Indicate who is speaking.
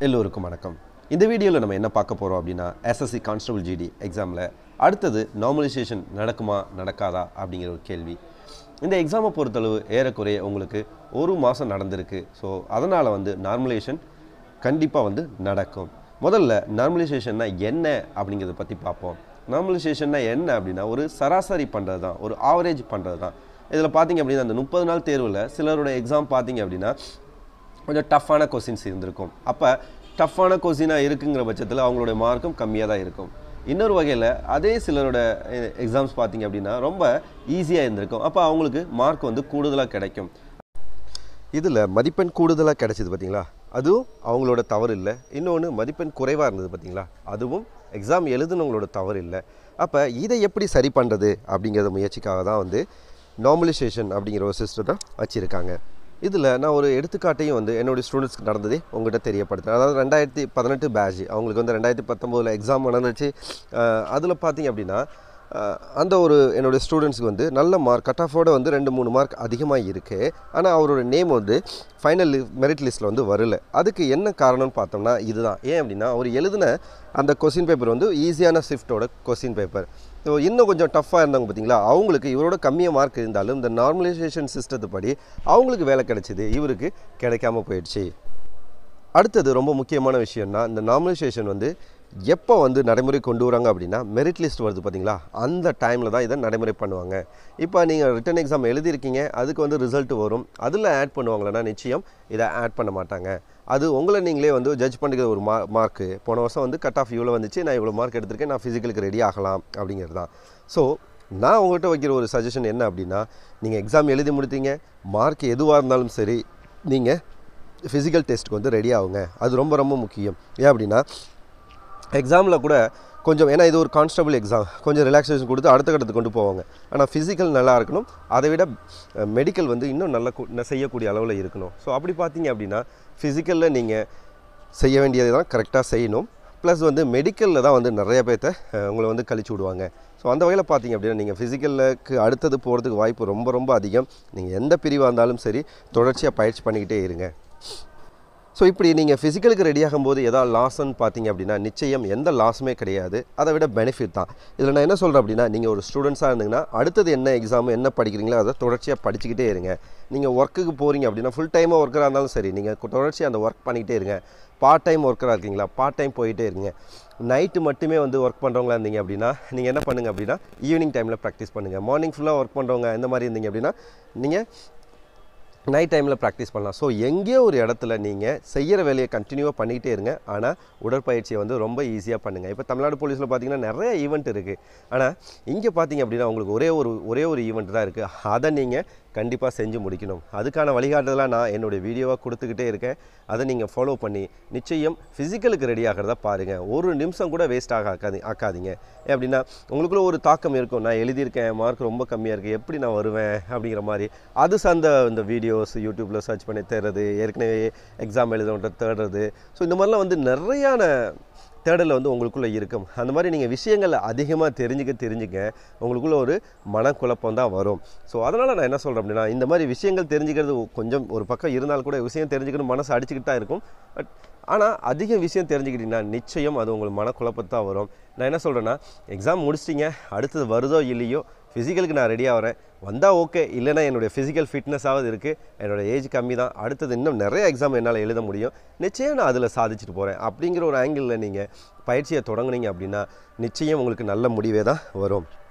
Speaker 1: எல்லோருக்கும் வணக்கம் இந்த வீடியோவில் நம்ம என்ன பார்க்க போகிறோம் அப்படின்னா எஸ்எஸ்சி கான்ஸ்டபிள் ஜிடி எக்ஸாமில் அடுத்தது நார்மலைசேஷன் நடக்குமா நடக்காதா அப்படிங்கிற ஒரு கேள்வி இந்த எக்ஸாமை பொறுத்தளவு ஏறக்குறைய உங்களுக்கு ஒரு மாதம் நடந்திருக்கு ஸோ அதனால் வந்து நார்மலைசேஷன் கண்டிப்பாக வந்து நடக்கும் முதல்ல நார்மலைசேஷன்னா என்ன அப்படிங்கிறத பற்றி பார்ப்போம் நார்மலைசேஷன்னா என்ன அப்படின்னா ஒரு சராசரி பண்ணுறது தான் ஒரு ஆவரேஜ் பண்ணுறது தான் இதில் பார்த்தீங்க அப்படின்னா அந்த முப்பது நாள் தேர்வில் சிலரோட எக்ஸாம் பார்த்தீங்க அப்படின்னா கொஞ்சம் டஃப்பான கொஸ்டின்ஸ் இருந்திருக்கும் அப்போ டஃப்பான கொஸ்டினாக இருக்குங்கிற பட்சத்தில் அவங்களோட மார்க்கும் கம்மியாக தான் இருக்கும் இன்னொரு வகையில் அதே சிலரோட எக்ஸாம்ஸ் பார்த்தீங்க அப்படின்னா ரொம்ப ஈஸியாக இருந்திருக்கும் அப்போ அவங்களுக்கு மார்க் வந்து கூடுதலாக கிடைக்கும் இதில் மதிப்பெண் கூடுதலாக கிடைச்சிது பார்த்தீங்களா அதுவும் அவங்களோட தவறு இல்லை இன்னொன்று மதிப்பெண் குறைவாக இருந்தது பார்த்தீங்களா அதுவும் எக்ஸாம் எழுதுனவங்களோட தவறு இல்லை அப்போ இதை எப்படி சரி பண்ணுறது அப்படிங்கிற முயற்சிக்காக தான் வந்து நார்மலைசேஷன் அப்படிங்கிற ஒரு சிஸ்டத்தை வச்சுருக்காங்க இதில் நான் ஒரு எடுத்துக்காட்டையும் வந்து என்னுடைய ஸ்டூடெண்ட்ஸ்க்கு நடந்ததே உங்கள்கிட்ட தெரியப்படுத்துகிறேன் அதாவது ரெண்டாயிரத்தி பதினெட்டு பேட்ச் அவங்களுக்கு வந்து ரெண்டாயிரத்தி பத்தொம்போதில் எக்ஸாம் நடந்துச்சு அதில் பார்த்தீங்க அப்படின்னா அஹ், அந்த ஒரு என்னுடைய ஸ்டூடெண்ட்ஸ்க்கு வந்து நல்ல மார்க் கட் ஆஃபோட வந்து ரெண்டு மூணு மார்க் அதிகமாக இருக்குது ஆனால் அவரோட நேம் வந்து ஃபைனல் மெரிட் லிஸ்ட்டில் வந்து வரல அதுக்கு என்ன காரணம்னு பார்த்தோம்னா இதுதான் ஏன் அப்படின்னா அவர் எழுதின அந்த கொஸ்டின் பேப்பர் வந்து ஈஸியான ஷிஃப்ட்டோட கொஸ்டின் பேப்பர் ஸோ இன்னும் கொஞ்சம் டஃப்பாக இருந்தாங்க பார்த்தீங்களா அவங்களுக்கு இவரோட கம்மியாக மார்க் இருந்தாலும் இந்த நார்மலைசேஷன் சிஸ்டத்து படி அவங்களுக்கு வேலை கிடைச்சிது இவருக்கு கிடைக்காம போயிடுச்சு அடுத்தது ரொம்ப முக்கியமான விஷயம்னா இந்த நார்மலைசேஷன் வந்து எப்போ வந்து நடைமுறை கொண்டு வராங்க அப்படின்னா மெரிட் லிஸ்ட் வருது பார்த்தீங்களா அந்த டைமில் தான் இதை நடைமுறை பண்ணுவாங்க இப்போ நீங்கள் ரிட்டன் எக்ஸாம் எழுதியிருக்கீங்க அதுக்கு வந்து ரிசல்ட் வரும் அதில் ஆட் பண்ணுவாங்களன்னா நிச்சயம் இதை ஆட் பண்ண மாட்டாங்க அது உங்களை நீங்களே வந்து ஜட்ஜ் பண்ணிக்கிற ஒரு மா மார்க்கு போன வருஷம் வந்து கட் ஆஃப் இவ்வளோ வந்துச்சு நான் இவ்வளோ மார்க் எடுத்திருக்கேன் நான் ஃபிசிக்கலுக்கு ரெடி ஆகலாம் அப்படிங்கிறது தான் ஸோ நான் உங்கள்கிட்ட வைக்கிற ஒரு சஜஷன் என்ன அப்படின்னா நீங்கள் எக்ஸாம் எழுதி முடித்தீங்க மார்க் எதுவாக இருந்தாலும் சரி நீங்கள் ஃபிசிக்கல் டெஸ்ட்டுக்கு வந்து ரெடி ஆகுங்க அது ரொம்ப ரொம்ப முக்கியம் ஏன் அப்படின்னா எக்ஸாமில் கூட கொஞ்சம் ஏன்னா இது ஒரு கான்ஸ்டபிள் எக்ஸாம் கொஞ்சம் ரிலாக்ஸேஷன் கொடுத்து அடுத்த கட்டத்துக்கு கொண்டு போவாங்க ஆனால் ஃபிசிக்கல் நல்லா இருக்கணும் அதை விட மெடிக்கல் வந்து இன்னும் நல்ல கு- ந- செய்யக்கூடிய அளவில் இருக்கணும் ஸோ அப்படி பார்த்தீங்க அப்படின்னா ஃபிசிக்கலில் நீங்கள் செய்ய வேண்டியதை தான் கரெக்டாக செய்யணும் ப்ளஸ் வந்து மெடிக்கலில் தான் வந்து நிறைய பேர்த்த அஹ், உங்களை வந்து கழிச்சு விடுவாங்க ஸோ அந்த வகையில் பார்த்தீங்க அப்படின்னா நீங்கள் ஃபிசிக்கலுக்கு அடுத்தது போகிறதுக்கு வாய்ப்பு ரொம்ப ரொம்ப அதிகம் நீங்கள் எந்த பிரிவாக இருந்தாலும் சரி தொடர்ச்சியாக பயிற்சி பண்ணிக்கிட்டே இருங்க ஸோ இப்படி நீங்கள் ஃபிசிக்கலுக்கு ரெடி ஆகும்போது எதாவது லாஸ்ன்னு பார்த்தீங்க அப்படின்னா நிச்சயம் எந்த லாஸுமே கிடையாது அதை விட பெனிஃபிட் தான் இதில் நான் என்ன சொல்கிறேன் அப்படின்னா நீங்கள் ஒரு ஸ்டூடெண்ட்ஸாக இருந்தீங்கன்னா அடுத்தது என்ன எக்ஸாம் என்ன படிக்கிறீங்களோ அதை தொடர்ச்சியாக படிச்சுக்கிட்டே இருங்க நீங்கள் ஒர்க்குக்கு போகிறீங்க அப்படின்னா ஃபுல் டைமாக ஒர்க்கராக இருந்தாலும் சரி நீங்கள் தொடர்ச்சியாக அந்த ஒர்க் பண்ணிக்கிட்டே இருங்க பார்ட் டைம் ஒர்க்கராக இருக்கீங்களா பார்ட் டைம் போயிட்டே இருங்க நைட்டு மட்டுமே வந்து ஒர்க் பண்ணுறவங்களா இருந்தீங்க அப்படின்னா நீங்கள் என்ன பண்ணுங்க அப்படின்னா ஈவினிங் டைமில் ப்ராக்டிஸ் பண்ணுங்கள் மார்னிங் ஃபுல்லாக ஒர்க் பண்ணுறவங்க இந்த மாதிரி இருந்தீங்க அப்படின்னா நீங்கள் நைட் டைமில் ப்ராக்டிஸ் பண்ணலாம் ஸோ எங்கேயோ ஒரு இடத்துல நீங்கள் செய்கிற வேலையை கண்டினியூவாக பண்ணிக்கிட்டே இருங்க ஆனால் உடற்பயிற்சியை வந்து ரொம்ப ஈஸியாக பண்ணுங்கள் இப்போ தமிழ்நாடு போலீஸில் பார்த்தீங்கன்னா நிறைய ஈவெண்ட் இருக்குது ஆனால் இங்கே பார்த்தீங்க அப்படின்னா உங்களுக்கு ஒரே ஒரு ஒரே ஒரு ஈவெண்ட் தான் இருக்குது அதை நீங்கள் கண்டிப்பாக செஞ்சு முடிக்கணும் அதுக்கான வழிகாட்டுதலாக நான் என்னுடைய வீடியோவாக கொடுத்துக்கிட்டே இருக்கேன் அதை நீங்கள் ஃபாலோ பண்ணி நிச்சயம் ஃபிசிக்கலுக்கு ரெடி ஆகிறத பாருங்கள் ஒரு நிமிஷம் கூட வேஸ்ட் ஆக ஆக்காதி ஆக்காதீங்க ஏன் அப்படின்னா உங்களுக்குள்ள ஒரு தாக்கம் இருக்கும் நான் எழுதியிருக்கேன் மார்க் ரொம்ப கம்மியாக இருக்குது எப்படி நான் வருவேன் அப்படிங்கிற மாதிரி அது சார்ந்த இந்த வீடியோஸ் யூடியூப்பில் சர்ச் பண்ணி தேடுறது ஏற்கனவே எக்ஸாம் எழுதுறவன்ட்ட தேடுறது ஸோ இந்த மாதிரிலாம் வந்து நிறையான தேடல் வந்து உங்களுக்குள்ளே இருக்கும் அந்த மாதிரி நீங்கள் விஷயங்கள் அதிகமாக தெரிஞ்சுக்க தெரிஞ்சுக்க உங்களுக்குள்ள ஒரு மனக்குழப்பம் தான் வரும் ஸோ அதனால் நான் என்ன சொல்கிறேன் அப்படின்னா இந்த மாதிரி விஷயங்கள் தெரிஞ்சுக்கிறது கொஞ்சம் ஒரு பக்கம் இருந்தாலும் கூட விஷயம் தெரிஞ்சுக்கணும் மனசு அடிச்சுக்கிட்டு தான் இருக்கும் பட் ஆனால் அதிக விஷயம் தெரிஞ்சுக்கிட்டிங்கன்னா நிச்சயம் அது உங்களுக்கு மனக்குழப்பத்தான் வரும் நான் என்ன சொல்கிறேன்னா எக்ஸாம் முடிச்சிட்டிங்க அடுத்தது வருதோ இல்லையோ ஃபிசிக்கலுக்கு நான் ரெடி ஆகிறேன் வந்தால் ஓகே இல்லைன்னா என்னுடைய ஃபிசிக்கல் ஃபிட்னஸாவது இருக்குது என்னோடய ஏஜ் கம்மி தான் அடுத்தது இன்னும் நிறைய எக்ஸாம் என்னால் எழுத முடியும் நிச்சயம் நான் அதில் சாதிச்சுட்டு போகிறேன் அப்படிங்கிற ஒரு ஆங்கிளில் நீங்கள் பயிற்சியை தொடங்குனீங்க அப்படின்னா நிச்சயம் உங்களுக்கு நல்ல முடிவே தான் வரும்